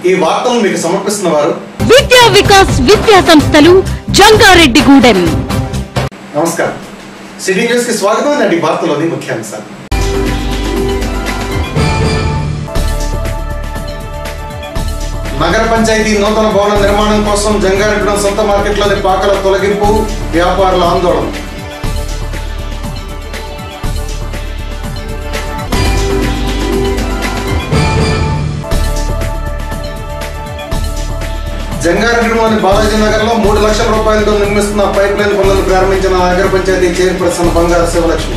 ఈ వార్తలను మీకు సమర్పిస్తున్న వారు విద్యా వికాస్ విద్యా సంస్థలు జంగారెడ్డిగూడెం నమస్కారం సిటీ న్యూస్ కి స్వాగతం నాటి వార్తలోని ముఖ్యాంశాలు నగర పంచాయతీ నూతన భవన నిర్మాణం కోసం జంగారెడ్డిగూడెం సొంత మార్కెట్లోని పాకల తొలగింపు వ్యాపారుల ఆందోళన జంగారెడ్డిలోని బాలాజీ నగర్ లో మూడు లక్షల రూపాయలతో నిర్మిస్తున్న పైప్ లైన్ పనులను ప్రారంభించిన నగర పంచాయతీ చైర్పర్సన్ బంగారు శివలక్ష్మి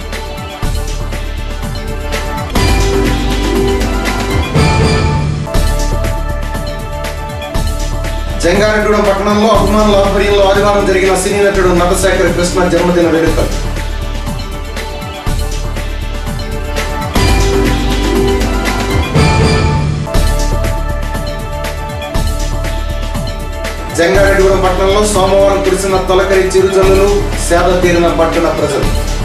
జంగారెడ్డిగూడెం పట్టణంలో అభిమానుల ఆధ్వర్యంలో ఆదివారం జరిగిన సినీ నటుడు నటశేఖర్ కృష్ణ జన్మదిన వేడుకలు జంగారెడ్డిగూడెం పట్టణంలో సోమవారం కురిసిన తొలకరి చిరుజల్లులు సేద తీరిన పట్టణ ప్రజలు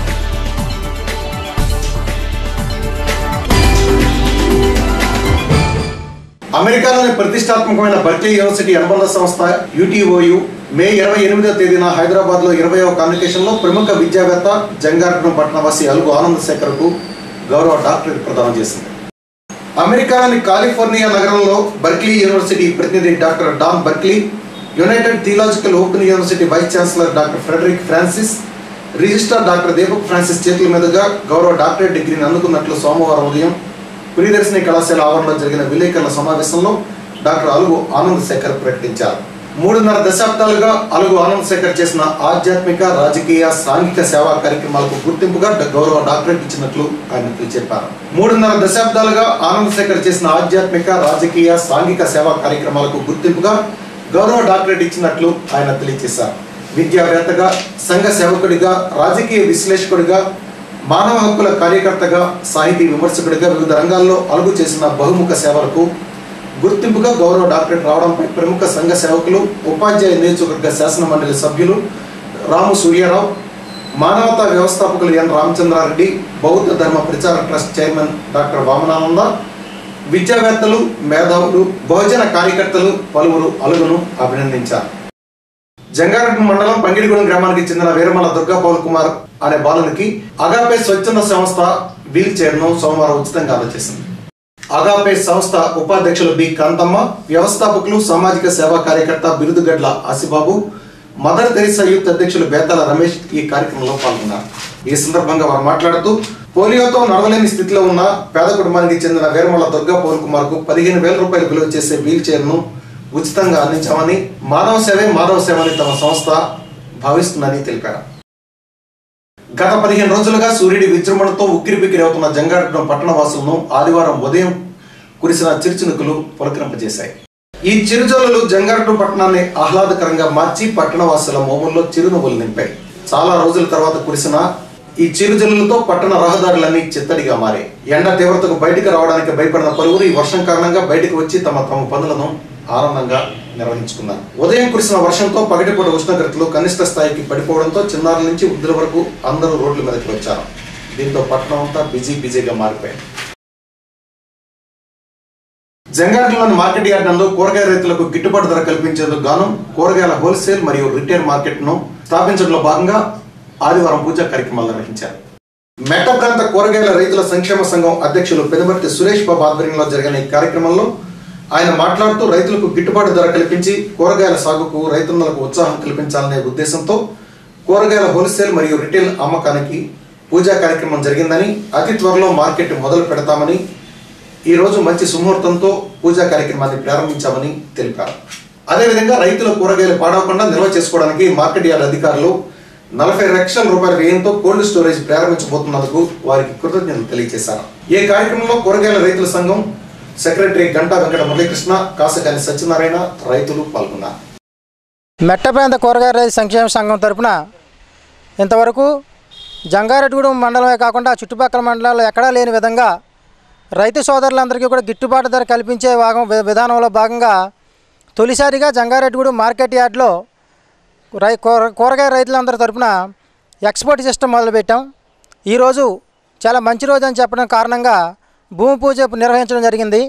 అమెరికాలోని ప్రతిష్టాత్మకమైన బర్క్లీ యూనివర్సిటీ అనుబంధ సంస్థ యూటీఓయు మే ఇరవై ఎనిమిదో తేదీన హైదరాబాద్ లో ఇరవైవ కాన్వికేషన్ లో ప్రముఖ విద్యావేత్త జంగారెడ్డిగూడెం పట్టణవాసి అలుగు ఆనంద్ శేఖర్కు గౌరవ డాక్టరేట్ ప్రదానం చేసింది అమెరికాలోని కాలిఫోర్నియా నగరంలో బర్క్లీ యూనివర్సిటీ ప్రతినిధి doctor Don Berkeley United Theological Open University vice chancellor doctor Frederick Francis registrar doctor Deepak Francis చేతుల మీదుగా గౌరవ డాక్టరేట్ డిగ్రీని అందుకున్నట్లు సోమవారం ఉదయం ప్రియదర్శిని కళాశాల ఆవరణలో జరిగిన విలేకరుల సమావేశంలో డాక్టర్ అలుగు ఆనంద్ శేఖర్ ప్రకటించారు మూడున్నర దశాబ్దాలుగా అలుగు ఆనంద్ శేఖర్ చేసిన ఆధ్యాత్మిక రాజకీయ సాంఘిక సేవా కార్యక్రమాలకు గుర్తింపుగా డ- గౌరవ డాక్టరేట్ ఇచ్చినట్లు ఆయన తెలియజెప్పారు మూడున్నర దశాబ్దాలుగా ఆనంద్ శేఖర్ చేసిన ఆధ్యాత్మిక రాజకీయ సాంఘిక సేవా కార్యక్రమాలకు గుర్తింపుగా గౌరవ డాక్టరేట్ ఇచ్చినట్లు ఆయన తెలియజేశారు విద్యావేత్తగా సంఘ సేవకుడిగా రాజకీయ విశ్లేషకుడిగా మానవ హక్కుల కార్యకర్తగా సాహితీ విమర్శకుడిగా వివిధ రంగాల్లో అలుగు చేసిన బహుముఖ సేవలకు గుర్తింపుగా గౌరవ డాక్టరేట్ రావడంపై ప్రముఖ సంఘ సేవకులు ఉపాధ్యాయ నియోజకవర్గ శాసన మండలి సభ్యులు రాము సూర్యారావు మానవతా వ్యవస్థాపకులు ఎన్ రామచంద్రారెడ్డి బౌద్ధ ధర్మ ప్రచార ట్రస్ట్ చైర్మన్ డాక్టర్ వామనానంద విద్యావేత్తలు మేధావులు బహుజన కార్యకర్తలు పలువురు అలుగును అభినందించారు జంగారెడ్డి మండలం పంగిడిగూడెం గ్రామానికి చెందిన వీరమల దుర్గా పౌల్ కుమార్ అనే బాలునికి అగాపే స్వచ్ఛంద సంస్థ వీల్ చైర్ ను సోమవారం ఉచితంగా అందజేసింది అగాపే సంస్థ ఉపాధ్యక్షులు బి కాంతమ్మ వ్యవస్థాపకులు సామాజిక సేవా కార్యకర్త Birudugadla Asibabu Mother Teresa youth అధ్యక్షులు బేతాల రమేష్ ఈ కార్యక్రమంలో పాల్గొన్నారు ఈ సందర్భంగా వారు మాట్లాడుతూ పోలియోతో నడవలేని స్థితిలో ఉన్న పేద కుటుంబానికి చెందిన వీరమల దుర్గా పౌల్ కుమార్ కు పదిహేను వేల రూపాయలు విలువ చేసే వీల్ చైర్ ను ఉచితంగా అందించామని మానవ సేవే మాధవ సేవ అని తమ సంస్థ భావిస్తుందని తెలిపారు గత పదిహేను రోజులుగా సూర్యుడి విజృంభణతో ఉక్కిరి బిక్కిరి అవుతున్న జంగారెడ్డి పట్టణ వాసులను ఆదివారం ఉదయం కురిసిన చిరుచినుకులు పులకరింపజేశాయి ఈ చిరుజల్లులు జంగారెడ్డి పట్టణాన్ని ఆహ్లాదకరంగా మార్చి పట్టణవాసుల మోముల్లో చిరునవ్వులు నింపాయి చాలా రోజుల తర్వాత కురిసిన ఈ చిరుజల్లులతో పట్టణ రహదారులన్నీ చిత్తడిగా మారాయి ఎండ తీవ్రతకు బయటికి రావడానికి భయపడిన పలువురు ఈ వర్షం కారణంగా బయటికి వచ్చి తమ తమ పనులను ఆనందంగా నిర్వహించుకున్నారు ఉదయం కురిసిన వర్షంతో పగటిపూట ఉష్ణోగ్రతలు కనిష్ట స్థాయికి పడిపోవడంతో చిన్నారుల నుంచి వృద్ధుల వరకు అందరూ రోడ్ల మీదకి వచ్చారు దీంతో పట్టణం అంతా బిజీ బిజీగా మారిపోయింది జంగారెడ్డిలోని మార్కెట్ యార్డ్ నందు కూరగాయ రైతులకు గిట్టుబాటు ధర కల్పించేందుకు గాను కూరగాయల హోల్సేల్ మరియు రిటైల్ మార్కెట్ ను స్థాపించడంలో భాగంగా ఆదివారం పూజా కార్యక్రమాలు నిర్వహించారు మెట్ట ప్రాంత కూరగాయల రైతుల సంక్షేమ సంఘం అధ్యక్షులు పెనుబర్తి సురేష్ బాబు ఆధ్వర్యంలో జరిగిన ఈ కార్యక్రమంలో ఆయన మాట్లాడుతూ రైతులకు గిట్టుబాటు ధర కల్పించి కూరగాయల సాగుకు రైతన్నలకు ఉత్సాహం కల్పించాలనే ఉద్దేశంతో కూరగాయల హోల్సేల్ మరియు రిటైల్ అమ్మకానికి పూజా కార్యక్రమం జరిగిందని అతి త్వరలో మార్కెట్ మొదలు పెడతామని ఈ రోజు మంచి సుముహూర్తంతో పూజా కార్యక్రమాన్ని ప్రారంభించామని తెలిపారు అదేవిధంగా రైతుల కూరగాయలు పాడవకుండా నిల్వ చేసుకోవడానికి మార్కెట్ యార్డ్ అధికారులు నలభై లక్షల రూపాయల వ్యయంతో కోల్డ్ స్టోరేజ్ ప్రారంభించబోతున్నందుకు వారికి కృతజ్ఞతలు తెలియజేశారు ఈ కార్యక్రమంలో కూరగాయల రైతుల సంఘం సెక్రటరీ గంటా వెంకట మురళీకృష్ణ కాసకాని సత్యనారాయణ రైతులు పాల్గొన్నారు మెట్ట ప్రాంత కూరగాయ రైతు సంక్షేమ సంఘం తరపున ఇంతవరకు జంగారెడ్డిగూడెం మండలమే కాకుండా చుట్టుపక్కల మండలాల్లో ఎక్కడా లేని విధంగా రైతు సోదరులందరికీ కూడా గిట్టుబాటు ధర కల్పించే భాగం వి- విధానంలో భాగంగా తొలిసారిగా జంగారెడ్డిగూడెం మార్కెట్ యార్డ్లో రై కూర- కూరగాయ రైతులందరి తరపున ఎక్స్పోర్ట్ సిస్టమ్ మొదలుపెట్టాం ఈరోజు చాలా మంచి రోజు అని చెప్పడం కారణంగా భూమి పూజ నిర్వహించడం జరిగింది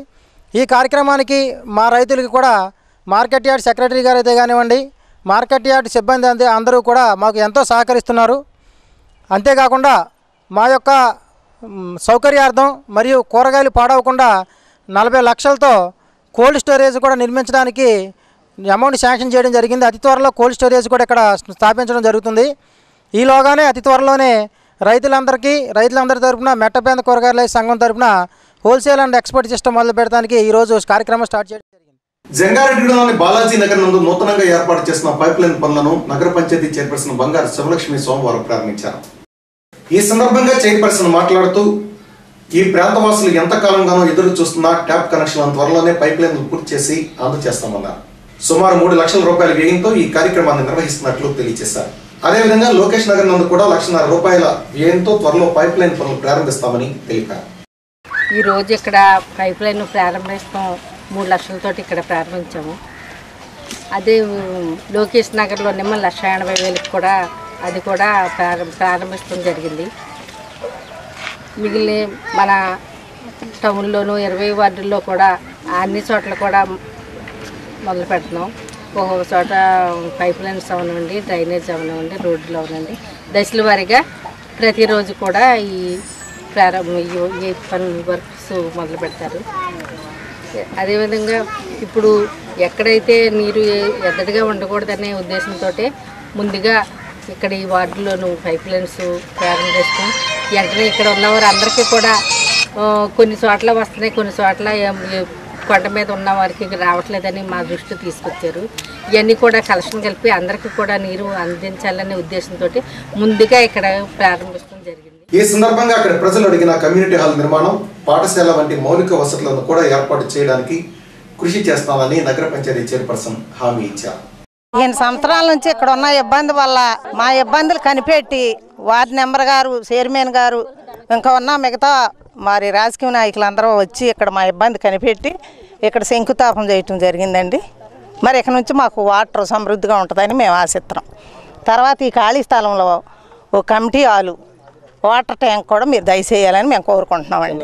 ఈ కార్యక్రమానికి మా రైతులకి కూడా మార్కెట్ యార్డ్ సెక్రటరీ గారు అయితే కానివ్వండి మార్కెట్ యార్డ్ సిబ్బంది అందే అందరూ కూడా మాకు ఎంతో సహకరిస్తున్నారు అంతేకాకుండా మా యొక్క మ్, సౌకర్యార్థం మరియు కూరగాయలు పాడవకుండా నలభై లక్షలతో కోల్డ్ స్టోరేజ్ కూడా నిర్మించడానికి అమౌంట్ శాంక్షన్ చేయడం జరిగింది అతి త్వరలో కోల్డ్ స్టోరేజ్ కూడా ఇక్కడ స్థాపించడం జరుగుతుంది ఈలోగానే అతి త్వరలోనే రైతులందరికీ రైతులందరి తరపున మెట్టపేంద కూరగాయల సంఘం తరపున హోల్సేల్ అండ్ ఎక్స్పోర్ట్ సిస్టమ్ మొదలు పెడతానికి ఈరోజు కార్యక్రమం స్టార్ట్ చేయడం జరిగింది జంగారెడ్డిలోని బాలాజీ నగర్ నందు నూతనంగా ఏర్పాటు చేసిన పైప్ లైన్ పనులను నగర పంచాయతీ చైర్పర్సన్ బంగారు శివలక్ష్మి సోమవారం ప్రారంభించారు ఈ సందర్భంగా చైర్పర్సన్ మాట్లాడుతూ ఈ ప్రాంతవాసులు ఎంతకాలంగానో ఎదురు చూస్తున్న ట్యాప్ కనెక్షన్ త్వరలోనే పైప్ లైన్లు పూర్తి చేసి అందజేస్తామన్నారు సుమారు మూడు లక్షల రూపాయల వ్యయంతో ఈ కార్యక్రమాన్ని నిర్వహిస్తున్నట్లు తెలియజేశారు అదేవిధంగా లోకేష్ నగర్ నందు కూడా లక్షన్నర రూపాయల వ్యయంతో త్వరలో పైప్ లైన్ పనులు ప్రారంభిస్తామని తెలిపారు ఈ రోజు ఇక్కడ పైప్ లైన్ ప్రారంభిస్తాం మూడు లక్షలతోటి ఇక్కడ ప్రారంభించాము అదే ఉమ్, లోకేష్ నగర్లో నిమ్మ లక్ష ఎనభై వేలకు కూడా అది కూడా ప్రారం ప్రారంభించడం జరిగింది మిగిలిన మన టౌన్లోను ఇరవై వార్డుల్లో కూడా అన్ని చోట్ల కూడా మొదలు పెడుతున్నాం ఒక్కొక్క చోట పైప్ లైన్స్ అవనివ్వండి డ్రైనేజ్ అవనివ్వండి రోడ్లు అవనండి దశల వారీగా ప్రతిరోజు కూడా ఈ ప్రారంభ ఈ- ఈ పని వర్క్స్ మొదలు పెడతారు అదేవిధంగా ఇప్పుడు ఎక్కడైతే నీరు ఎ- ఎద్దడిగా ఉండకూడదనే ఉద్దేశంతో ముందుగా ఇక్కడ ఈ వార్డులోను పైప్ లైన్స్ ప్రారంభిస్తాం వెంటనే ఇక్కడ ఉన్నవారు అందరికీ కూడా ఆ, కొన్ని చోట్ల వస్తున్నాయి కొన్ని చోట్ల ఏం- ఏ- కొండ మీద ఉన్న వారికి రావట్లేదని మా దృష్టి తీసుకొచ్చారు ఇవన్నీ కూడా కలెక్షన్ కలిపి అందరికీ కూడా నీరు అందించాలనే ఉద్దేశంతో ముందుగా ఇక్కడ ప్రారంభించడం జరిగింది ఈ సందర్భంగా అక్కడ ప్రజలు అడిగిన కమ్యూనిటీ హాల్ నిర్మాణం పాఠశాల వంటి మౌలిక వసతులను కూడా ఏర్పాటు చేయడానికి కృషి చేస్తానని నగర పంచాయతీ చైర్పర్సన్ హామీ ఇచ్చారు ఈయన సంవత్సరాల నుంచి ఇక్కడ ఉన్న ఇబ్బంది వల్ల మా ఇబ్బందులు కనిపెట్టి వార్డు నెంబర్ గారు చైర్మన్ గారు ఇంకా ఉన్న మిగతా మరి రాజకీయ నాయకులందరూ వచ్చి ఇక్కడ మా ఇబ్బంది కనిపెట్టి ఇక్కడ శంకుస్థాపన చేయటం జరిగిందండి మరి ఇక్కడ నుంచి మాకు వాటర్ సమృద్ధిగా ఉంటుందని మేము ఆశిస్తున్నాం తర్వాత ఈ ఖాళీ స్థలంలో ఓ కమిటీ హాలు వాటర్ ట్యాంక్ కూడా మీరు దయచేయాలని మేము కోరుకుంటున్నామండి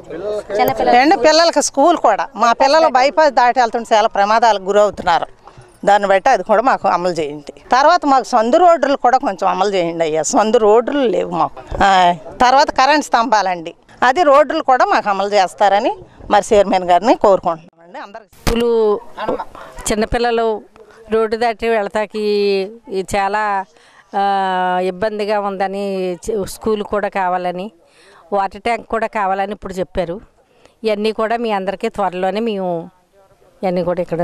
రెండు పిల్లలకి స్కూల్ కూడా మా పిల్లలు బైపాస్ దాటి వెళ్తుంటే చాలా ప్రమాదాలకు గురవుతున్నారు దాన్ని బట్టి అది కూడా మాకు అమలు చేయండి తర్వాత మాకు సందు రోడ్లు కూడా కొంచెం అమలు చేయండి అయ్యా సందు రోడ్లు లేవు మాకు ఆ, తర్వాత కరెంట్ స్తంభాలండి అది రోడ్లు కూడా మాకు అమలు చేస్తారని మరి చైర్మన్ గారిని కోరుకుంటున్నామండి అందరికి స్కూలు చిన్నపిల్లలు రోడ్డు దాటి వెళతాకి ఈ చాలా ఆ, ఇబ్బందిగా ఉందని చ- స్కూల్ కూడా కావాలని వాటర్ ట్యాంక్ కూడా కావాలని ఇప్పుడు చెప్పారు ఇవన్నీ కూడా మీ అందరికీ త్వరలోనే మేము ఇవన్నీ కూడా ఇక్కడ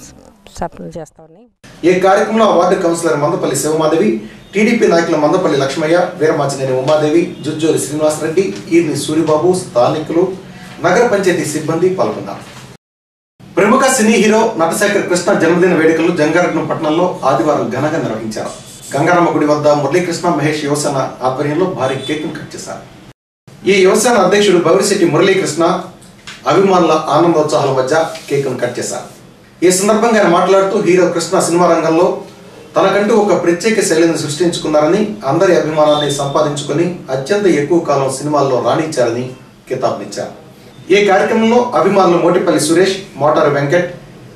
సప్లై చేస్తామని ఈ కార్యక్రమంలో ward councillor Mandapalli Sivamadevi TDP నాయకులు మందపల్లి లక్ష్మయ్య వీరమాచినేని ఉమాదేవి జుజ్జోరి శ్రీనివాసరెడ్డి ఈర్ని సూరిబాబు స్థానికులు నగర పంచాయతీ సిబ్బంది పాల్గొన్నారు ప్రముఖ సినీ హీరో నటశేఖర్ కృష్ణ జన్మదిన వేడుకలు జంగారెడ్డి పట్టణంలో ఆదివారం ఘనంగా నిర్వహించారు గంగారమ్మ గుడి వద్ద మురళీకృష్ణ మహేష్ యువసేన ఆధ్వర్యంలో భారీ కేక్ను కట్ చేశారు ఈ యువసేన అధ్యక్షుడు బవిరిశెట్టి మురళీకృష్ణ అభిమానుల ఆనందోత్సాహాల మధ్య కేకును కట్ చేశారు ఈ సందర్భంగా ఆయన మాట్లాడుతూ హీరో కృష్ణ సినిమా రంగంలో తనకంటూ ఒక ప్రత్యేక శైలిని సృష్టించుకున్నారని అందరి అభిమానాన్ని సంపాదించుకొని అత్యంత ఎక్కువ కాలం సినిమాల్లో రాణించారని కితాబునిచ్చారు ఈ కార్యక్రమంలో అభిమానులు మోటిపల్లి సురేష్ మోటారు వెంకట్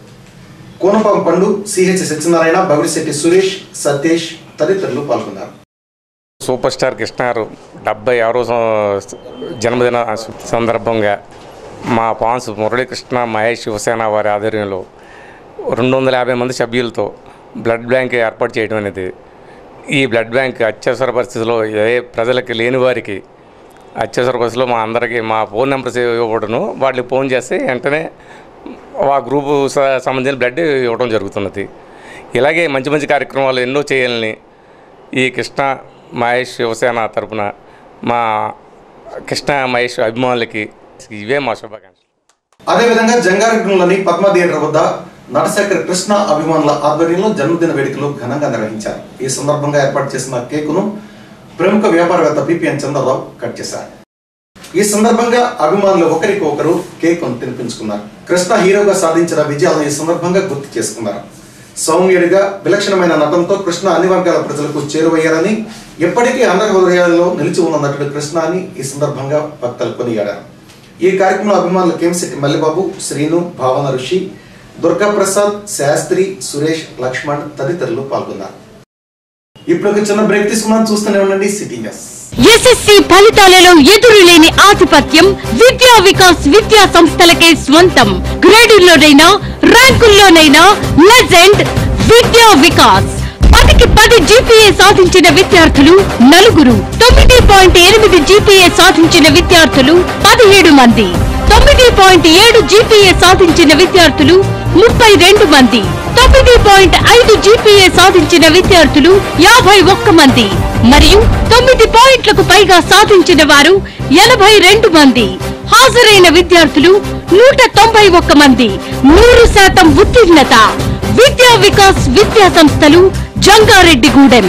కోనపాం పండు సిహెచ్ సత్యనారాయణ బవిరిశెట్టి సురేష్ సతీష్ తదితరులు పాల్గొన్నారు సూపర్ స్టార్ కృష్ణ గారు డెబ్బై ఆరో సం- జన్మదిన సందర్భంగా మా పాన్స్ మురళీకృష్ణ మహేష్ శివసేన వారి ఆధ్వర్యంలో రెండు వందల యాభై మంది సభ్యులతో బ్లడ్ బ్యాంక్ ఏర్పాటు చేయడం అనేది ఈ బ్లడ్ బ్యాంక్ అత్యవసర పరిస్థితిలో ఏ ప్రజలకి లేని వారికి అత్యవసర పరిస్థితిలో మా అందరికీ మా ఫోన్ నెంబర్స్ ఇవ్వబడును వాళ్ళకి ఫోన్ చేస్తే వెంటనే ఆ గ్రూపు స- సంబంధించిన బ్లడ్ ఇవ్వడం జరుగుతున్నది ఇలాగే మంచి మంచి కార్యక్రమాలు ఎన్నో చేయాలని ఈ కృష్ణ మహేష్ శివసేన తరపున మా కృష్ణ మహేష్ అభిమానులకి ఇవే మా శుభాకాంక్షలు అదేవిధంగా జంగారెడ్డిలోని పద్మ థియేటర్ వద్ద నటశేఖర్ కృష్ణ అభిమానుల ఆధ్వర్యంలో జన్మదిన వేడుకలు ఘనంగా నిర్వహించారు ఈ సందర్భంగా ఏర్పాటు చేసిన కేకును ప్రముఖ వ్యాపారవేత్త పిపిఎన్ చంద్రరావు కట్ చేశారు ఈ సందర్భంగా అభిమానులు ఒకరికి ఒకరు కేకును తినిపించుకున్నారు కృష్ణ హీరోగా సాధించిన విజయాలను ఈ సందర్భంగా గుర్తు చేసుకున్నారు సౌమ్యుడిగా విలక్షణమైన నటనతో కృష్ణ అన్ని వర్గాల ప్రజలకు చేరువయ్యారని ఎప్పటికీ అందరి హృదయాల్లో నిలిచి ఉన్న నటుడు కృష్ణ అని ఈ సందర్భంగా భక్తులు కొనియాడారు ఈ కార్యక్రమంలో అభిమానులు కేంశెట్టి మల్లిబాబు శ్రీను భావన ఋషి దుర్గా ప్రసాద్ శాస్త్రి సురేష్ లక్ష్మణ్ తదితరులు పాల్గొన్నారు ఇప్పుడు ఒక చిన్న బ్రేక్ తీసుకున్నాం చూస్తూనే ఉండండి సిటీ న్యూస్ ఎస్ఎస్సి ఫలితాలలో ఎదురులేని ఆధిపత్యం విద్యా వికాస్ విద్యా సంస్థలకే స్వంతం గ్రేడుల్లోనైనా ర్యాంకుల్లోనైనా లెజెండ్ విద్యా వికాస్ పదికి పది జీపీఏ సాధించిన విద్యార్థులు నలుగురు తొమ్మిది పాయింట్ ఎనిమిది జీపీఏ సాధించిన విద్యార్థులు పదిహేడు మంది తొమ్మిది పాయింట్ ఏడు జీపీఏ సాధించిన విద్యార్థులు ముప్పై రెండు మంది తొమ్మిది పాయింట్ ఐదు జీపీఏ సాధించిన విద్యార్థులు యాభై ఒక్క మంది మరియు తొమ్మిది పాయింట్లకు పైగా సాధించిన వారు ఎనభై రెండు మంది హాజరైన విద్యార్థులు నూట తొంభై ఒక్క మంది నూరు శాతం ఉత్తీర్ణత విద్యా వికాస్ విద్యా సంస్థలు Jangareddygudem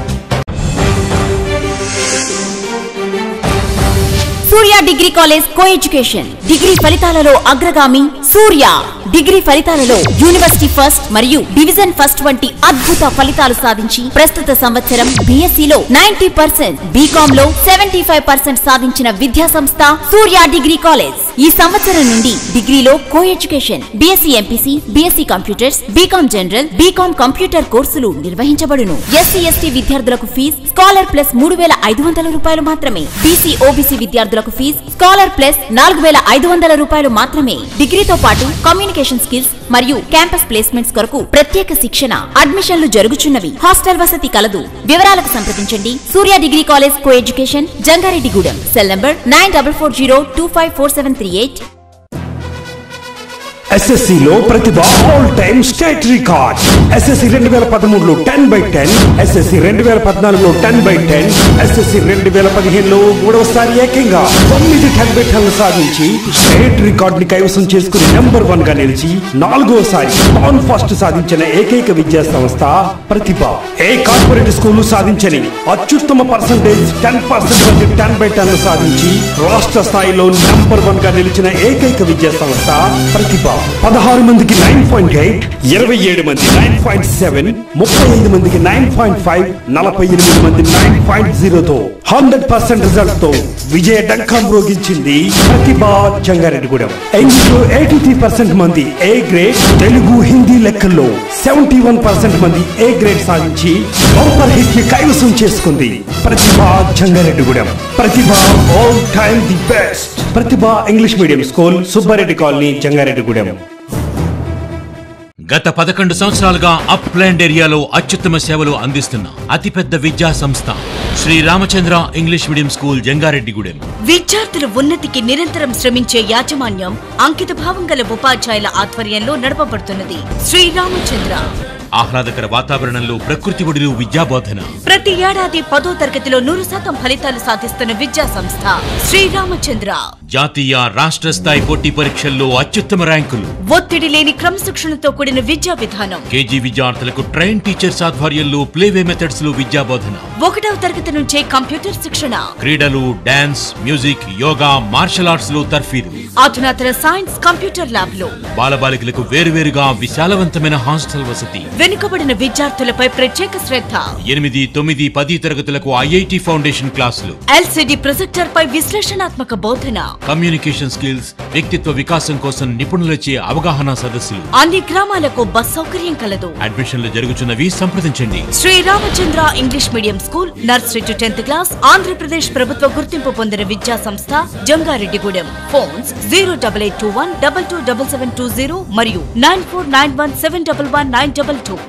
Surya degree college co education degree ఫలితాలలో అగ్రగామి సూర్య డిగ్రీ ఫలితాలలో యూనివర్సిటీ ఫస్ట్ మరియు డివిజన్ ఫస్ట్ వంటి అద్భుత ఫలితాలు సాధించి ప్రస్తుత సంవత్సరం బీఎస్సీలో నైన్టీ పర్సెంట్ బీకామ్ లో సెవెంటీ ఫైవ్ పర్సెంట్ సాధించిన విద్యా సంస్థ సూర్య డిగ్రీ కాలేజ్ ఈ సంవత్సరం నుండి డిగ్రీలో co education BSc MPC BSc computers BCom general BCom computer కోర్సులు నిర్వహించబడును ఎస్సీ ఎస్టీ విద్యార్థులకు ఫీజు స్కాలర్ ప్లస్ మూడు వేల ఐదు వందల రూపాయలు మాత్రమే బీసీ ఓబీసీ విద్యార్థులకు ఫీజు స్కాలర్ ప్లస్ నాలుగు వేల ఐదు వందల రూపాయలు మాత్రమే డిగ్రీతో పాటు కమ్యూనికేషన్ స్కిల్స్ మరియు క్యాంపస్ ప్లేస్మెంట్స్ కొరకు ప్రత్యేక శిక్షణ అడ్మిషన్లు జరుగుచున్నవి హాస్టల్ వసతి కలదు వివరాలకు సంప్రదించండి Surya degree college co education Jangareddygudem cell number nine double four zero two five four seven three eight ఎస్ఎస్సిలో Pratibha all time state record SSC రెండు వేల పదమూడులో టెన్ బై టెన్ ఎస్ఎస్సి రెండు వేల పద్నాలుగులో టెన్ బై టెన్ ఎస్ఎస్సి రెండు వేల పదిహేనులో మూడవసారి ఏకంగా తొమ్మిది టెన్ బై టెన్లు సాధించి స్టేట్ రికార్డ్ ని కైవసం చేసుకుని నెంబర్ వన్ గా నిలిచి నాలుగోసారి నాన్ ఫస్ట్ సాధించిన ఏకైక విద్యా సంస్థ ప్రతిభ ఏ కార్పొరేట్ స్కూల్ సాధించని అత్యుత్తమ percentage ten percent ten by ten సాధించి రాష్ట్ర స్థాయిలో నెంబర్ వన్ గా నిలిచిన ఏకైక విద్యా సంస్థ ప్రతిభ పదహారు మందికి నైన్ పాయింట్ ఎయిట్ ఇరవై ఏడు మంది నైన్ పాయింట్ సెవెన్ ముప్పై ఐదు మందికి నైన్ పాయింట్ ఫైవ్ నలభై ఎనిమిది మంది నైన్ పాయింట్ జీరోతో హండ్రెడ్ పర్సెంట్ రిజల్ట్ తో విజయ డంకం మ్రోగించింది ప్రతిభ జంగారెడ్డిగూడెం ఇంగ్లీష్లో ఎయిటీ త్రీ పర్సెంట్ మంది ఏ గ్రేడ్ తెలుగు హిందీ లెక్కల్లో సెవెంటీ వన్ పర్సెంట్ మంది ఏ గ్రేడ్ సాధించి బంపర్ హిట్ ని కైవసం చేసుకుంది Pratibha Jangareddygudem Pratibha all time the best Pratibha English medium school Subbareddy colony Jangareddygudem గత పదకొండు సంవత్సరాలుగా అప్లాండ్ ఏరియాలో అత్యుత్తమ సేవలు అందిస్తున్న అతిపెద్ద విద్యా సంస్థ Shri Ramachandra English medium school Jangareddygudem విద్యార్థుల ఉన్నతికి నిరంతరం శ్రమించే యాజమాన్యం అంకిత భావం గల ఉపాధ్యాయుల ఆధ్వర్యంలో నడపబడుతున్నది శ్రీరామచంద్ర ఆహ్లాదకర వాతావరణంలో ప్రకృతి ఒడిలో విద్యాబోధన ప్రతి ఏడాది పదో తరగతిలో నూరు శాతం ఫలితాలు సాధిస్తున్న విద్యా సంస్థ శ్రీరామచంద్ర జాతీయ రాష్ట్ర స్థాయి పోటీ పరీక్షల్లో అత్యుత్తమ ర్యాంకులు ఒత్తిడి లేని క్రమశిక్షణతో కూడిన విద్యా విధానం కేజీ విద్యార్థులకు ట్రైన్ టీచర్స్ ఆధ్వర్యంలో ప్లేవే మెథడ్స్ లో విద్యాబోధన ఒకటవ తరగతి నుంచే కంప్యూటర్ శిక్షణ క్రీడలు dance music yoga martial arts లో తర్ఫీదు అధునాతన సైన్స్ కంప్యూటర్ ల్యాబ్ లో బాలబాలికలకు వేరువేరుగా విశాలవంతమైన హాస్టల్ వసతి వెనుకబడిన విద్యార్థులపై ప్రత్యేక శ్రద్ధ ఎనిమిది తొమ్మిది పది తరగతులకు ఐఐటి ఫౌండేషన్ క్లాసులు ఎల్సిడి ప్రొజెక్టర్ పై విశ్లేషణాత్మక బోధన కమ్యూనికేషన్ స్కిల్స్ వ్యక్తిత్వ వికాసం కోసం నిపుణులచే అవగాహన సదస్సులు అన్ని గ్రామాలకు బస్ సౌకర్యం కలదు అడ్మిషన్లు జరుగుతున్నవి సంప్రదించండి Sriramachandra English medium school nursery to tenth class Andhra Pradesh ప్రభుత్వ గుర్తింపు పొందిన విద్యా సంస్థ Jangareddygudem phones zero double eight two one double two double seven two zero మరియు nine four nine one seven double one nine double two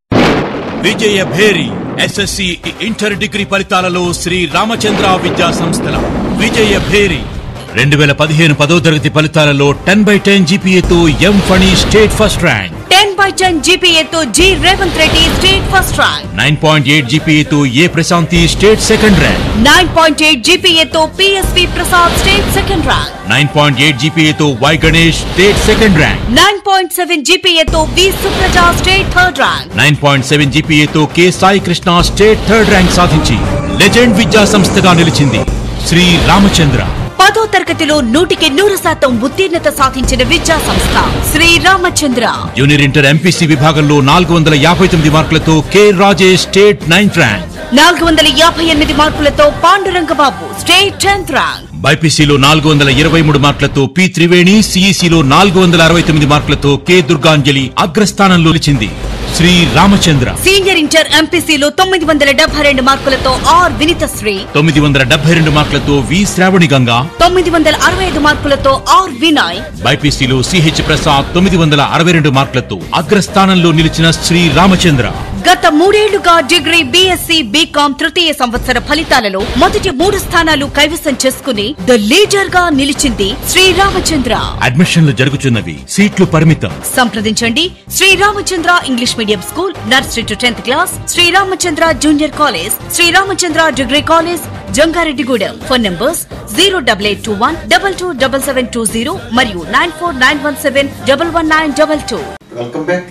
విజయ భేరి ఎస్ఎస్సి ఇంటర్ డిగ్రీ ఫలితాలలో శ్రీ రామచంద్ర విద్యా సంస్థల విజయ భేరి రెండు వేల పదిహేను పదో తరగతి ఫలితాలలో టెన్ బై టెన్ జీపీఏతో M Phani state first rank ten by ten జీపీఏతో G Revanth Reddy state first rank nine point eight జీపీఏతో A Prashanti state second rank nine point eight జీపీఏతో PSP Prasad state second rank nine point eight జీపీఏతో Y Ganesh state second rank nine point seven జీపీఏతో V Supraja state third rank nine point seven జీపీఏతో K Sai Krishna state third rank సాధించి legend విద్యా సంస్థగా నిలిచింది శ్రీ రామచంద్ర పదో తరగతిలో నూటికి నూరు శాతం ఉత్తీర్ణత సాధించిన విద్యా సంస్థ Shri Ramachandra junior inter MPC విభాగంలో నాలుగు వందల యాభై తొమ్మిది మార్కులతో K Rajesh state ninth rank నాలుగు వందల యాభై ఎనిమిది మార్కులతో పాండురంగబాబు స్టేట్ టెన్త్ ర్యాంక్ బైపీసీలో నాలుగు వందల ఇరవై మూడు మార్కులతో పి త్రివేణి సిఈసిలో నాలుగు వందల అరవై తొమ్మిది మార్కులతో కె దుర్గాంజలి అగ్రస్థానంలో నిలిచింది శ్రీ రామచంద్ర సీనియర్ ఇంటర్ ఎంపీసీలో తొమ్మిది వందల డెబ్బై రెండు మార్కులతో ఆర్ వినితశ్రీ తొమ్మిది వందల డెబ్బై రెండు మార్కులతో వి శ్రావణి గంగా తొమ్మిది వందల అరవై ఐదు మార్కులతో ఆర్ వినయ్ బైపీసీలో సిహెచ్ ప్రసాద్ తొమ్మిది వందల అరవై రెండు మార్కులతో అగ్రస్థానంలో నిలిచిన శ్రీ రామచంద్ర గత మూడేళ్లుగా డిగ్రీ బీఎస్సీ బీకాం తృతీయ సంవత్సర ఫలితాలలో మొదటి మూడు స్థానాలు కైవసం చేసుకుని ద లీడర్ గా నిలిచింది శ్రీరామచంద్ర అడ్మిషన్లు జరుగుతున్నవి సీట్లు పరిమితం సంప్రదించండి Sriramachandra English medium school nursery to tenth class Sriramachandra junior college Sriramachandra degree college Jangareddygudem phone numbers zero double eight two one double two double seven two zero మరియు nine four nine one seven double one nine double two welcome back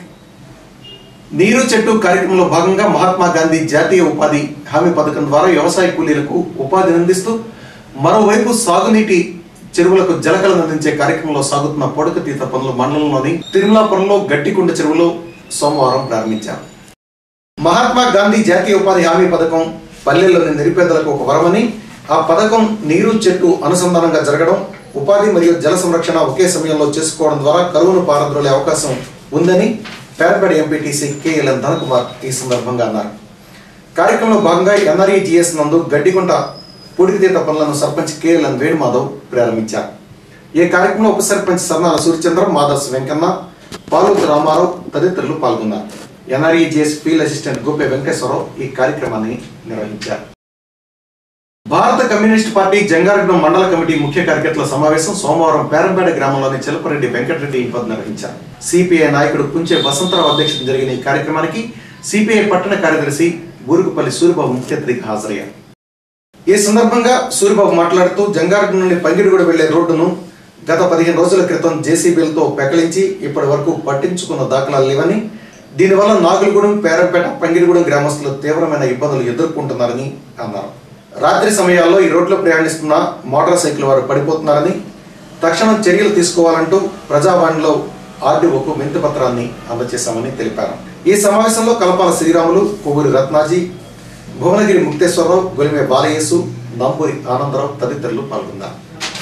Neeru Chettu కార్యక్రమంలో భాగంగా మహాత్మా గాంధీ జాతీయ ఉపాధి హామీ పథకం ద్వారా వ్యవసాయ కూలీలకు ఉపాధిని అందిస్తూ మరోవైపు సాగునీటి చెరువులకు జలకలను అందించే కార్యక్రమంలో సాగుతున్న పొడకతీత పనులు మండలంలోని తిరుమలాపురంలో గట్టికుండ చెరువులో సోమవారం ప్రారంభించారు మహాత్మా గాంధీ జాతీయ ఉపాధి హామీ పథకం పల్లెల్లోని నిరుపేదలకు ఒక వరమని ఆ పథకం నీరు చెట్టు అనుసంధానంగా జరగడం ఉపాధి మరియు జల సంరక్షణ ఒకే సమయంలో చేసుకోవడం ద్వారా కరువును పారద్రోలే అవకాశం ఉందని పేర్పేట ఎంపీటీసీ కేఎల్ఎన్ ధనకుమార్ ఈ సందర్భంగా అన్నారు కార్యక్రమంలో భాగంగా ఎన్ఆర్ఈజిఎస్ నందు గడ్డిగుంట పూడికితీత పనులను సర్పంచ్ కేఎల్ఎన్ వేణుమాధవ్ ప్రారంభించారు ఈ కార్యక్రమంలో ఉప సర్పంచ్ సర్నాల సూర్యచంద్ర మాధవ్స్ వెంకన్న పాలూరు రామారావు తదితరులు పాల్గొన్నారు NREGS field assistant Gope Venkateswararao ఈ కార్యక్రమాన్ని నిర్వహించారు భారత కమ్యూనిస్ట్ పార్టీ జంగారెడ్డి మండల కమిటీ ముఖ్య కార్యకర్తల సమావేశం సోమవారం పేరంపేట గ్రామంలోని చిలపరెడ్డి వెంకటరెడ్డి ఇంపద్ నిర్వహించారు సిపిఐ నాయకుడు కుంచే వసంతరావు అధ్యక్షతన జరిగిన ఈ కార్యక్రమానికి సిపిఐ పట్టణ కార్యదర్శి బూరుగుపల్లి సూరిబాబు ముఖ్య అతిథిగా హాజరయ్యారు ఈ సందర్భంగా సూరిబాబు మాట్లాడుతూ జంగారెడ్డి నుండి పంగిడిగూడ వెళ్లే రోడ్డును గత పదిహేను రోజుల క్రితం జేసీబీలతో పెకలించి ఇప్పటి వరకు పట్టించుకున్న దాఖలాలు లేవని దీనివల్ల నాగులగూడెం పేరంపేట పంగిడిగూడెం గ్రామస్తులు తీవ్రమైన ఇబ్బందులు ఎదుర్కొంటున్నారని అన్నారు రాత్రి సమయాల్లో ఈ రోడ్లో ప్రయాణిస్తున్న మోటార్ సైకిల్ వారు పడిపోతున్నారని తక్షణం చర్యలు తీసుకోవాలంటూ ప్రజావాణిలో ఆర్డీఓకు వినతి పత్రాన్ని అందజేశామని తెలిపారు ఈ సమావేశంలో కలపాల శ్రీరాములు కొవ్వూరి రత్నాజీ భువనగిరి ముక్తేశ్వరరావు గొలిమే బాలయేసు నంబూరి ఆనందరావు తదితరులు పాల్గొన్నారు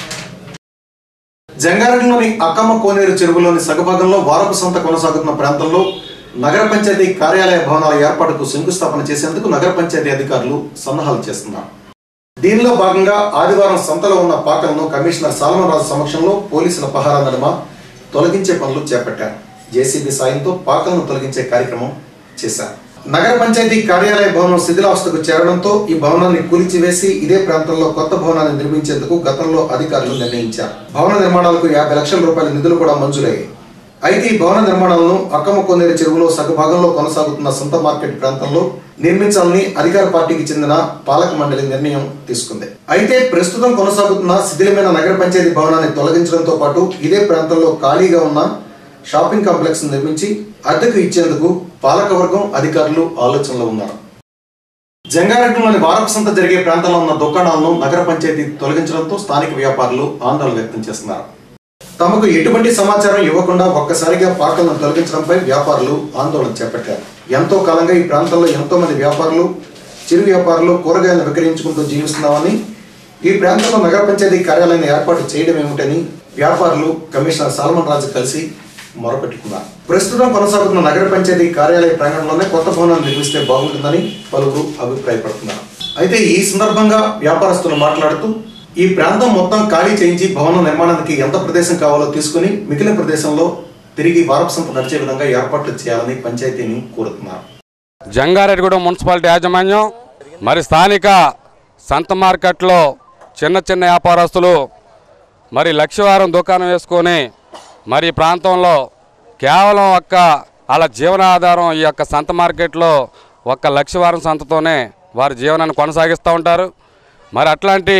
జంగారెడ్డిలోని అక్కమ్మ కోనేరు చెరువులోని సగభాగంలో వారపు సంత కొనసాగుతున్న ప్రాంతంలో నగర పంచాయతీ కార్యాలయ భవనాల ఏర్పాటుకు శంకుస్థాపన చేసేందుకు నగర పంచాయతీ అధికారులు సన్నాహాలు చేస్తున్నారు దీనిలో భాగంగా ఆదివారం సంతలో ఉన్న పాకలను కమిషనర్ సాల్మన్ రాజు సమక్షంలో పోలీసుల పహారా నడుమ తొలగించే పనులు చేపట్టారు జేసీబీ సాయంతో పాకలను తొలగించే కార్యక్రమం చేశారు నగర పంచాయతీ కార్యాలయ భవనం శిథిలావస్థకు చేరడంతో ఈ భవనాన్ని కూల్చివేసి ఇదే ప్రాంతంలో కొత్త భవనాన్ని నిర్మించేందుకు గతంలో అధికారులు నిర్ణయించారు భవన నిర్మాణాలకు యాభై లక్షల రూపాయల నిధులు కూడా మంజూరయ్యాయి అయితే ఈ భవన నిర్మాణాలను అక్కమ్మ కొన్నేరు చెరువులో సగభాగంలో కొనసాగుతున్న సొంత మార్కెట్ ప్రాంతంలో నిర్మించాలని అధికార పార్టీకి చెందిన పాలక మండలి నిర్ణయం తీసుకుంది అయితే ప్రస్తుతం కొనసాగుతున్న శిథిలమైన నగర పంచాయతీ భవనాన్ని తొలగించడంతో పాటు ఇదే ప్రాంతంలో ఖాళీగా ఉన్న షాపింగ్ కాంప్లెక్స్ నిర్మించి అద్దెకు ఇచ్చేందుకు పాలకవర్గం అధికారులు ఆలోచనలో ఉన్నారు జంగారెడ్డిలోని వారపు సంత జరిగే ప్రాంతంలో ఉన్న దుకాణాలను నగర పంచాయతీ తొలగించడంతో స్థానిక వ్యాపారులు ఆందోళన వ్యక్తం చేస్తున్నారు తమకు ఎటువంటి సమాచారం ఇవ్వకుండా ఒక్కసారిగా పాకలను తొలగించడంపై వ్యాపారులు ఆందోళన చేపట్టారు ఎంతో కాలంగా ఈ ప్రాంతంలో ఎంతో మంది వ్యాపారులు చిరు వ్యాపారులు కూరగాయలను విక్రయించుకుంటూ జీవిస్తున్నామని ఈ ప్రాంతంలో నగర పంచాయతీ కార్యాలయాన్ని ఏర్పాటు చేయడం ఏమిటని వ్యాపారులు కమిషనర్ సాల్మన్ రాజు కలిసి మొరపెట్టుకున్నారు ప్రస్తుతం కొనసాగుతున్న నగర పంచాయతీ కార్యాలయ ప్రాంగణంలోనే కొత్త భవనాన్ని నిర్మిస్తే బాగుంటుందని పలువురు అభిప్రాయపడుతున్నారు అయితే ఈ సందర్భంగా వ్యాపారస్తులు మాట్లాడుతూ ఈ ప్రాంతం మొత్తం ఖాళీ చేయించి భవనం నిర్మాణానికి ఎంత ప్రదేశం కావాలో తీసుకుని మిగిలిన ప్రదేశంలో తిరిగి వారపు సంత నడిచే విధంగా ఏర్పాట్లు చేయాలని పంచాయతీని కోరుతున్నారు జంగారెడ్డిగూడెం మున్సిపాలిటీ యాజమాన్యం మరి స్థానిక సంత మార్కెట్లో చిన్న చిన్న వ్యాపారస్తులు మరి లక్షవారం దుకాణం వేసుకొని మరి ఈ ప్రాంతంలో కేవలం ఒక్క వాళ్ళ జీవనాధారం ఈ యొక్క సంత మార్కెట్లో ఒక్క లక్షవారం సంతతోనే వారి జీవనాన్ని కొనసాగిస్తూ ఉంటారు మరి అట్లాంటి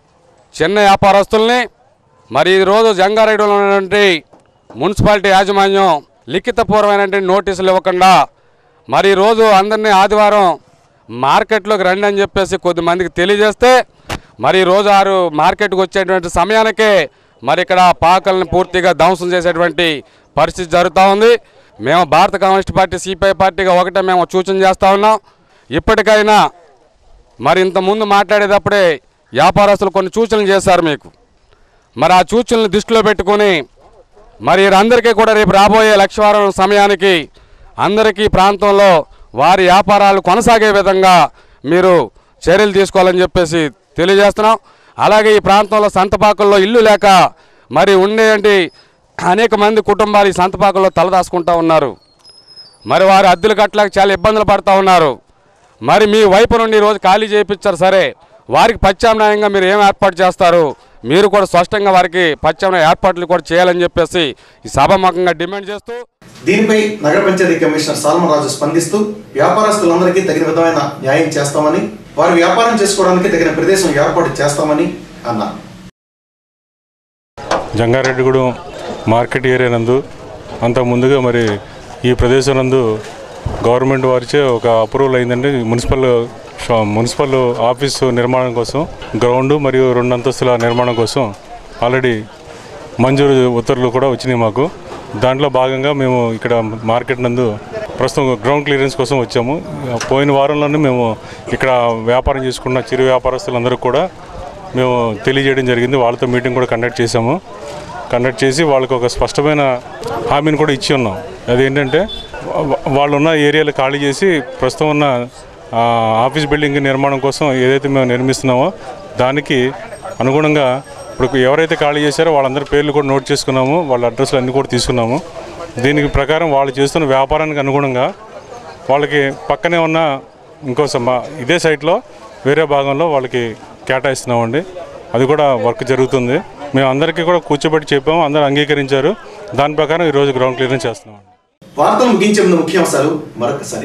చిన్న వ్యాపారస్తుల్ని మరి ఈ రోజు జంగారెడ్డిలో ఉన్నటువంటి మున్సిపాలిటీ యాజమాన్యం లిఖితపూర్వమైనటువంటి నోటీసులు ఇవ్వకుండా మరి ఈరోజు అందరినీ ఆదివారం మార్కెట్లోకి రండి అని చెప్పేసి కొద్దిమందికి తెలియజేస్తే మరి ఈరోజు వారు మార్కెట్కి వచ్చేటువంటి సమయానికే మరి ఇక్కడ పాకల్ని పూర్తిగా ధ్వంసం చేసేటువంటి పరిస్థితి జరుగుతూ ఉంది మేము భారత కమ్యూనిస్ట్ పార్టీ సిపిఐ పార్టీగా ఒకటే మేము సూచన చేస్తూ ఉన్నాం ఇప్పటికైనా మరి ఇంతకుముందు మాట్లాడేటప్పుడే వ్యాపారస్తులు కొన్ని సూచనలు చేశారు మీకు మరి ఆ సూచనలు దృష్టిలో పెట్టుకొని మరి అందరికీ కూడా రేపు రాబోయే లక్షవారం సమయానికి అందరికీ ఈ ప్రాంతంలో వారి వ్యాపారాలు కొనసాగే విధంగా మీరు చర్యలు తీసుకోవాలని చెప్పేసి తెలియజేస్తున్నాం అలాగే ఈ ప్రాంతంలో సంతపాకుల్లో ఇల్లు లేక మరి ఉండేటి అనేక మంది కుటుంబాలు ఈ సంతపాకుల్లో తలదాచుకుంటూ ఉన్నారు మరి వారి అద్దెలు కట్టలేక చాలా ఇబ్బందులు పడుతూ ఉన్నారు మరి మీ వైపు నుండి ఈ రోజు ఖాళీ చేయించారు సరే వారికి ప్రత్యామ్నాయంగా మీరు ఏం ఏర్పాటు చేస్తారు మీరు కూడా స్పష్టంగా వారికి ప్రత్యామ్నాయ ఏర్పాట్లు కూడా చేయాలని చెప్పేసి ఈ సభాముఖంగా డిమాండ్ చేస్తూ దీనిపై నగర పంచాయతీ కమిషనర్ సాల్మన్ రాజు స్పందిస్తూ వ్యాపారస్తులందరికీ తగిన విధమైన న్యాయం చేస్తామని వారు వ్యాపారం చేసుకోవడానికి తగిన ప్రదేశం ఏర్పాటు చేస్తామని అన్నారు జంగారెడ్డిగూడెం మార్కెట్ ఏరియా నందు అంత ముందుగా మరి ఈ ప్రదేశం నందు గవర్నమెంట్ వారిచే ఒక అప్రూవల్ అయిందండి మున్సిపల్ షా- మున్సిపల్ ఆఫీసు నిర్మాణం కోసం గ్రౌండ్ మరియు రెండు అంతస్తుల నిర్మాణం కోసం ఆల్రెడీ మంజూరు ఉత్తర్వులు కూడా వచ్చినాయి మాకు దాంట్లో భాగంగా మేము ఇక్కడ మార్కెట్ నందు ప్రస్తుతం గ్రౌండ్ క్లియరెన్స్ కోసం వచ్చాము పోయిన వారంలోనే మేము ఇక్కడ వ్యాపారం చేసుకున్న చిరు వ్యాపారస్తులందరూ కూడా మేము తెలియజేయడం జరిగింది వాళ్ళతో మీటింగ్ కూడా కండక్ట్ చేశాము కండక్ట్ చేసి వాళ్ళకి ఒక స్పష్టమైన హామీని కూడా ఇచ్చి ఉన్నాం అదేంటంటే వా- వాళ్ళు ఉన్న ఏరియాలు ఖాళీ చేసి ప్రస్తుతం ఉన్న ఆ, ఆఫీస్ బిల్డింగ్ నిర్మాణం కోసం ఏదైతే మేము నిర్మిస్తున్నామో దానికి అనుగుణంగా ఇప్పుడు ఎవరైతే ఖాళీ చేశారో వాళ్ళందరి పేర్లు కూడా నోట్ చేసుకున్నాము వాళ్ళ అడ్రస్లు అన్నీ కూడా తీసుకున్నాము దీనికి ప్రకారం వాళ్ళు చేస్తున్న వ్యాపారానికి అనుగుణంగా వాళ్ళకి పక్కనే ఉన్న ఇంకో సమ ఇదే సైట్లో వేరే భాగంలో వాళ్ళకి కేటాయిస్తున్నామండి అది కూడా వర్క్ జరుగుతుంది మేము అందరికీ కూడా కూర్చోబెట్టి చెప్పాము అందరూ అంగీకరించారు దాని ప్రకారం ఈరోజు గ్రౌండ్ క్లియరెన్స్ చేస్తున్నాం వార్తలు ముగించే ముందు ముఖ్యాంశాలు మరొకసారి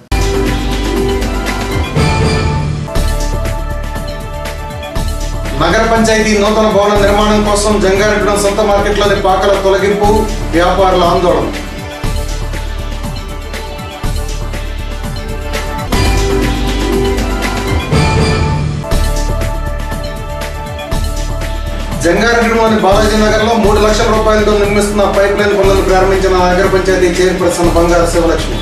నగర పంచాయతీ నూతన భవన నిర్మాణం కోసం జంగారెడ్డిగూడెం సొంత మార్కెట్లోని పాకల తొలగింపు వ్యాపారుల ఆందోళన జంగారెడ్డిలోని బాలాజీ నగర్లో మూడు లక్షల రూపాయలతో నిర్మిస్తున్న పైప్ లైన్ పనులను ప్రారంభించిన నగర పంచాయతీ చైర్పర్సన్ బంగారు శివలక్ష్మి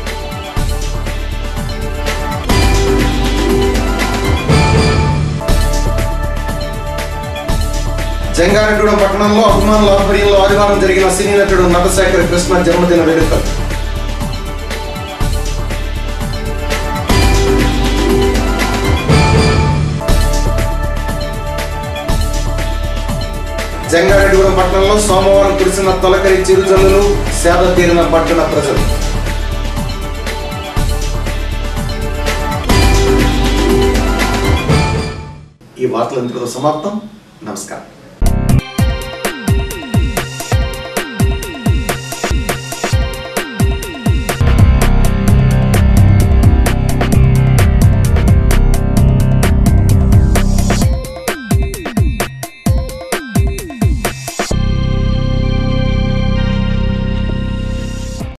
జంగారెడ్డిగూడెం పట్టణంలో అభిమానుల ఆధ్వర్యంలో ఆదివారం జరిగిన సినీ నటుడు నటశేఖర్ కృష్ణ జన్మదిన వేడుకలు జంగారెడ్డిగూడెం పట్టణంలో సోమవారం కురిసిన తొలకరి చిరుజల్లులు సేద తీరిన పట్టణ ప్రజలు ఈ వార్తలు ఇంతటితో సమాప్తం నమస్కారం